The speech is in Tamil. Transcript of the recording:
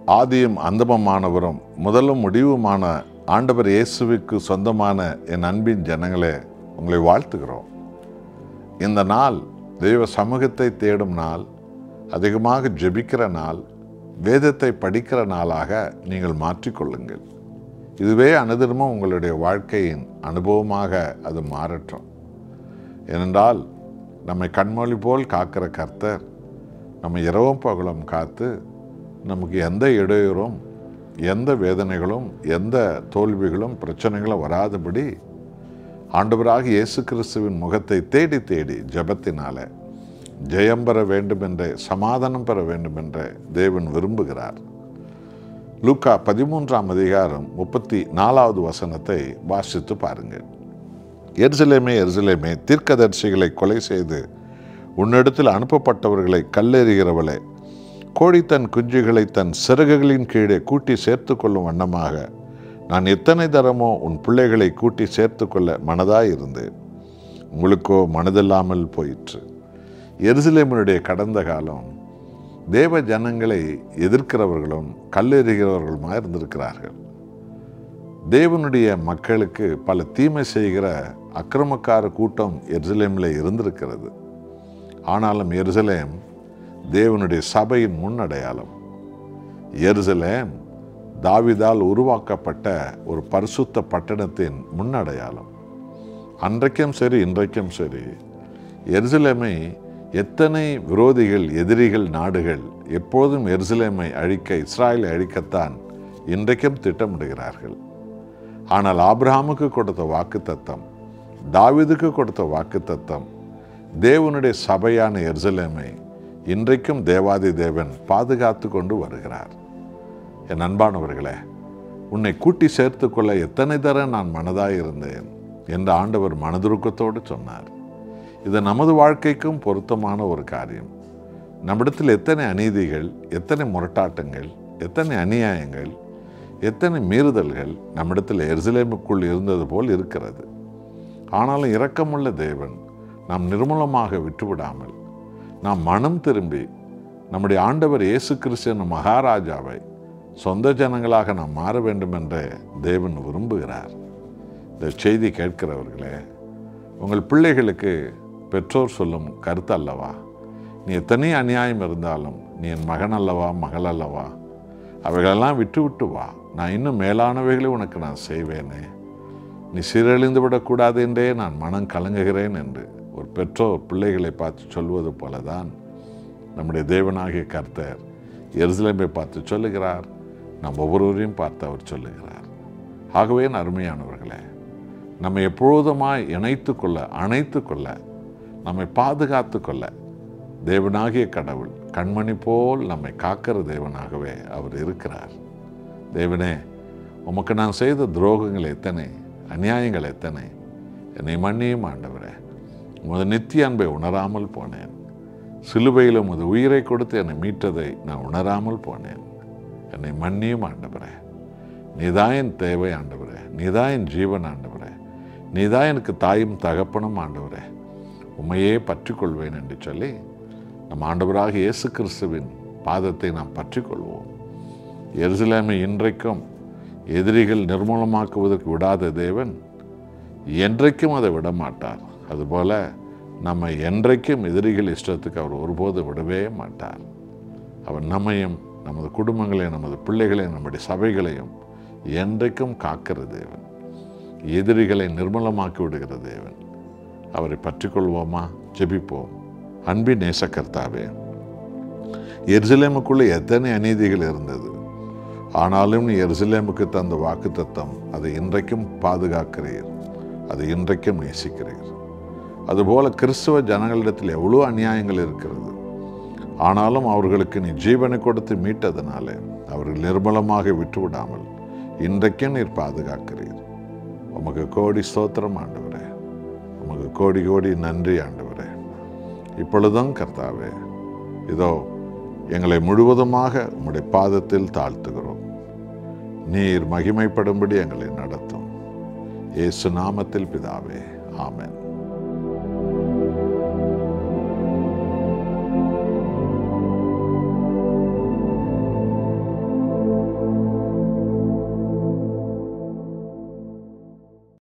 ஆதியும் அந்தமமானவரும் முதலும் முடிவுமான ஆண்டவர் இயேசுவுக்கு சொந்தமான என் அன்பின் ஜனங்களே உங்களை வாழ்த்துகிறோம் இந்த நாள் தெய்வ சமூகத்தை தேடும் நாள் அதிகமாக ஜெபிக்கிற நாள் வேதத்தை படிக்கிற நாளாக நீங்கள் மாற்றிக்கொள்ளுங்கள் இதுவே அனுதினமும் உங்களுடைய வாழ்க்கையின் அனுபவமாக அது மாறட்டும் ஏனென்றால் நம்மை கண்மொழி போல் காக்கிற கர்த்தர் நம்ம இரவும் பகலும் காத்து நமக்கு எந்த இடையூறும் எந்த வேதனைகளும் எந்த தோல்விகளும் பிரச்சனைகளும் வராதபடி ஆண்டவராக இயேசு கிறிஸ்துவின் முகத்தை தேடி தேடி ஜெபத்தினால ஜெயம் பெற வேண்டும் என்றே சமாதானம் பெற வேண்டும் என்றே தேவன் விரும்புகிறார் லூக்கா பதிமூன்றாம் அதிகாரம் முப்பத்தி நாலாவது வசனத்தை வாசித்து பாருங்கள் எருசலேமே எருசலேமே தீர்க்கதரிசிகளை கொலை செய்து உன்னிடத்தில் அனுப்பப்பட்டவர்களை கல்லெறிகிறவளே கோழி தன் குஞ்சுகளை தன் சிறகுகளின் கீழே கூட்டி சேர்த்து கொள்ளும் வண்ணமாக நான் எத்தனை தரமோ உன் பிள்ளைகளை கூட்டி சேர்த்து கொள்ள மனதாய் இருந்தேன் உங்களுக்கோ மனதில்லாமல் போயிற்று எருசலேமினுடைய கடந்த காலம் தேவ ஜனங்களை எதிர்க்கிறவர்களும் கல்லெறிகிறவர்களுமாக இருந்திருக்கிறார்கள் தேவனுடைய மக்களுக்கு பல தீமை செய்கிற அக்கிரமக்கார கூட்டம் எருசலேமில் இருந்திருக்கிறது ஆனாலும் எருசலேம் தேவனுடைய சபையின் முன்னடையாளம் எருசலேம் தாவிதால் உருவாக்கப்பட்ட ஒரு பரிசுத்த பட்டணத்தின் முன்னடையாளம் அன்றைக்கும் சரி இன்றைக்கும் சரி எருசலேமை எத்தனை விரோதிகள் எதிரிகள் நாடுகள் எப்போதும் எருசலேமை அழிக்க இஸ்ராயலை அழிக்கத்தான் இன்றைக்கும் திட்டமிடுகிறார்கள் ஆனால் ஆபிரஹாமுக்கு கொடுத்த வாக்கு தத்தம் தாவிதுக்கு கொடுத்த வாக்கு தத்தம் தேவனுடைய சபையான எருசலேமை இன்றைக்கும் தேவாதி தேவன் பாதுகாத்து கொண்டு வருகிறார் என் அன்பானவர்களே உன்னை கூட்டி சேர்த்து கொள்ள எத்தனை தர நான் மனதாய் இருந்தேன் என்று ஆண்டவர் மனதுருக்கத்தோடு சொன்னார் இது நமது வாழ்க்கைக்கும் பொருத்தமான ஒரு காரியம் நம்மிடத்தில் எத்தனை அநீதிகள் எத்தனை முரட்டாட்டங்கள் எத்தனை அநியாயங்கள் எத்தனை மீறுதல்கள் நம்மிடத்தில் எருசலேமுக்குள் இருந்தது போல் இருக்கிறது ஆனாலும் இரக்கமுள்ள தேவன் நாம் நிர்மூலமாக விட்டுவிடாமல் நாம் மனம் திரும்பி நம்முடைய ஆண்டவர் இயேசு கிறிஸ்தியன் மகாராஜாவை சொந்த ஜனங்களாக நாம் மாற வேண்டும் என்று தேவன் விரும்புகிறார் இந்த செய்தி கேட்கிறவர்களே உங்கள் பிள்ளைகளுக்கு பெற்றோர் சொல்லும் கருத்து அல்லவா நீ எத்தனை அநியாயம் இருந்தாலும் நீ என் மகன் அல்லவா மகள் அல்லவா அவைகளெல்லாம் விட்டு விட்டு வா நான் இன்னும் மேலானவைகளை உனக்கு நான் செய்வேனே நீ சீரழிந்து விடக்கூடாது என்றே நான் மனம் கலங்குகிறேன் என்று ஒரு பெற்றோர் பிள்ளைகளை பார்த்து சொல்வது போலதான் நம்முடைய தேவனாகிய கர்த்தர் எருசலேமை பார்த்து சொல்லுகிறார் நம் ஒவ்வொருவரையும் பார்த்து அவர் சொல்லுகிறார் ஆகவே என் அருமையானவர்களே நம்மை எப்பொழுதுமாய் இணைத்து கொள்ள அணைத்து கொள்ள நம்மை பாதுகாத்து கொள்ள தேவனாகிய கடவுள் கண்மணி போல் நம்மை காக்கிற தேவனாகவே அவர் இருக்கிறார் தேவனே உமக்கு நான் செய்த துரோகங்கள் எத்தனை அநியாயங்கள் எத்தனை என்னை மன்னியும் ஆண்டவரே உமது நித்திய அன்பை உணராமல் போனேன் சிலுவையில் உமது உயிரை கொடுத்து என்னை மீட்டதை நான் உணராமல் போனேன் என்னை மன்னியும் ஆண்டவரே நீதான் என் தேவை ஆண்டவரே நீதான் என் ஜீவன் ஆண்டவரே நீதான் எனக்கு தாயும் தகப்பனும் ஆண்டவரே உண்மையே பற்றிக்கொள்வேன் என்று சொல்லி நம் ஆண்டவராக இயேசு கிறிஸ்துவின் பாதத்தை நாம் பற்றிக்கொள்வோம் எருசலேமை இன்றைக்கும் எதிரிகள் நிர்மூலமாக்குவதற்கு விடாத தேவன் என்றைக்கும் அதை விடமாட்டார் அதுபோல நம்மை என்றைக்கும் எதிரிகள் இஷ்டத்துக்கு அவர் ஒருபோது விடவே மாட்டார் அவர் நம்மையும் நமது குடும்பங்களையும் நமது பிள்ளைகளையும் நம்முடைய சபைகளையும் என்றைக்கும் காக்கிற தேவன் எதிரிகளை நிர்மலமாக்கி விடுகிற தேவன் அவரை பற்றிக்கொள்வோமா ஜெபிப்போம் அன்பின் நேசக்கர்த்தாவே எருசலேமுக்குள்ளே எத்தனை அநீதிகள் இருந்தது ஆனாலும் நீ எருசலேமுக்கு தந்த வாக்கு தத்தம் அதை இன்றைக்கும் பாதுகாக்கிறீர் அதை இன்றைக்கும் நேசிக்கிறீர் அதுபோல கிறிஸ்துவ ஜனங்களிடத்தில் எவ்வளோ அநியாயங்கள் இருக்கிறது ஆனாலும் அவர்களுக்கு நீ ஜீவனை கொடுத்து மீட்டதனாலே அவர்கள் நிர்மலமாக விட்டுவிடாமல் இன்றைக்கும் நீர் பாதுகாக்கிறீர் உமக்கு கோடி ஸ்தோத்திரம் ஆண்டவரே உமக்கு கோடி கோடி நன்றி ஆண்டவரே இப்பொழுதும் கர்த்தாவே இதோ எங்களை முழுவதுமாக உம்முடைய பாதத்தில் தாழ்த்துகிறோம் நீர் மகிமைப்படும்படி எங்களை நடத்தும் இயேசு நாமத்தில் பிதாவே ஆமென்